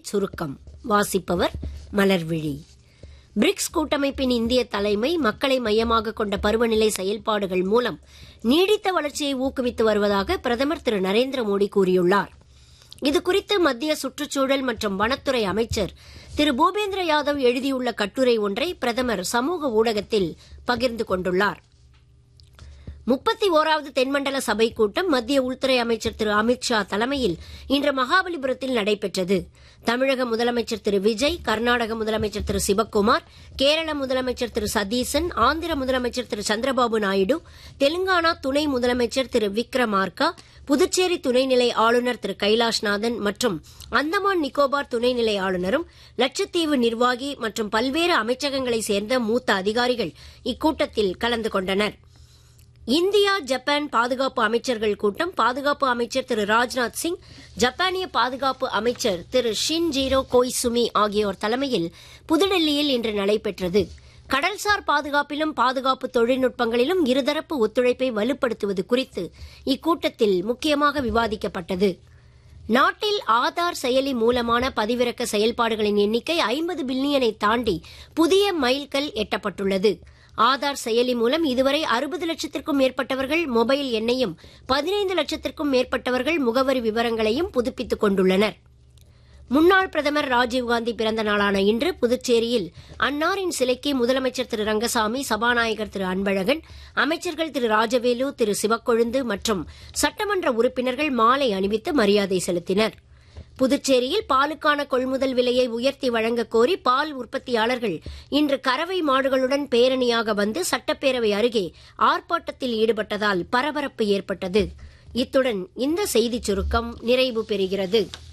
செய்திச் சுருக்கம் வாசிப்பவர் மலர்விழி பிரிக்ஸ் கூட்டமைப்பின் இந்திய தலைமை மக்களை மையமாக கொண்ட பருவநிலை செயல்பாடுகள் மூலம் நீடித்த வளர்ச்சியை ஊக்குவித்து வருவதாக பிரதமர் திரு நரேந்திர மோடி கூறியுள்ளார் இதுகுறித்து மத்திய சுற்றுச்சூழல் மற்றும் வனத்துறை அமைச்சர் திரு பூபேந்திர யாதவ் எழுதியுள்ள கட்டுரை ஒன்றை பிரதமர் சமூக ஊடகத்தில் பகிர்ந்து கொண்டுள்ளார் முப்பத்தி ஓராவது தென்மண்டல சபை கூட்டம் மத்திய உள்துறை அமைச்சர் திரு அமித் ஷா தலைமையில் இன்று மகாபலிபுரத்தில் நடைபெற்றது தமிழக முதலமைச்சர் திரு விஜய் கர்நாடக முதலமைச்சர் திரு சிவக்குமார் கேரள முதலமைச்சர் திரு சதீசன் ஆந்திர முதலமைச்சர் திரு சந்திரபாபு நாயுடு தெலுங்கானா துணை முதலமைச்சர் திரு விக்ரமார்கா புதுச்சேரி துணைநிலை ஆளுநர் திரு கைலாஷ்நாதன் மற்றும் அந்தமான் நிக்கோபார் துணைநிலை ஆளுநரும் லட்சத்தீவு நிர்வாகி மற்றும் பல்வேறு அமைச்சகங்களைச் சேர்ந்த மூத்த அதிகாரிகள் இக்கூட்டத்தில் கலந்து கொண்டனா் இந்தியா ஜப்பான் பாதுகாப்பு அமைச்சர்கள் கூட்டம் பாதுகாப்பு அமைச்சர் திரு ராஜ்நாத் சிங் ஜப்பானிய பாதுகாப்பு அமைச்சர் திரு ஷின் ஜீரோ கோய்சுமி ஆகியோர் தலைமையில் புதுடெல்லியில் இன்று நடைபெற்றது கடல்சார் பாதுகாப்பிலும் பாதுகாப்பு தொழில்நுட்பங்களிலும் இருதரப்பு ஒத்துழைப்பை வலுப்படுத்துவது குறித்து இக்கூட்டத்தில் முக்கியமாக விவாதிக்கப்பட்டது நாட்டில் ஆதார் செயலி மூலமான பதிவிறக்க செயல்பாடுகளின் எண்ணிக்கை ஐம்பது பில்லியனை தாண்டி புதிய மைல்கல் எட்டப்பட்டுள்ளது ஆதார் செயலி மூலம் இதுவரை அறுபது லட்சத்திற்கும் மேற்பட்டவர்கள் மொபைல் எண்ணையும் பதினைந்து லட்சத்திற்கும் மேற்பட்டவர்கள் முகவரி விவரங்களையும் புதுப்பித்துக் கொண்டுள்ளனர் முன்னாள் பிரதமர் ராஜீவ்காந்தி பிறந்த நாளான இன்று புதுச்சேரியில் அன்னாரின் சிலைக்கு முதலமைச்சர் திரு ரங்கசாமி சபாநாயகர் திரு அன்பழகன் அமைச்சர்கள் திரு ராஜவேலு திரு சிவக்கொழுந்து மற்றும் சட்டமன்ற உறுப்பினர்கள் மாலை அணிவித்து மரியாதை செலுத்தினர் புதுச்சேரியில் பாலுக்கான கொள்முதல் விலையை உயர்த்தி வழங்க கோரி பால் உற்பத்தியாளர்கள் இன்று கறவை மாடுகளுடன் பேரணியாக வந்து சட்டப்பேரவை அருகே ஆர்ப்பாட்டத்தில் ஈடுபட்டதால் பரபரப்பு ஏற்பட்டது இத்துடன் இந்த செய்திச் சுருக்கம் நிறைவு பெறுகிறது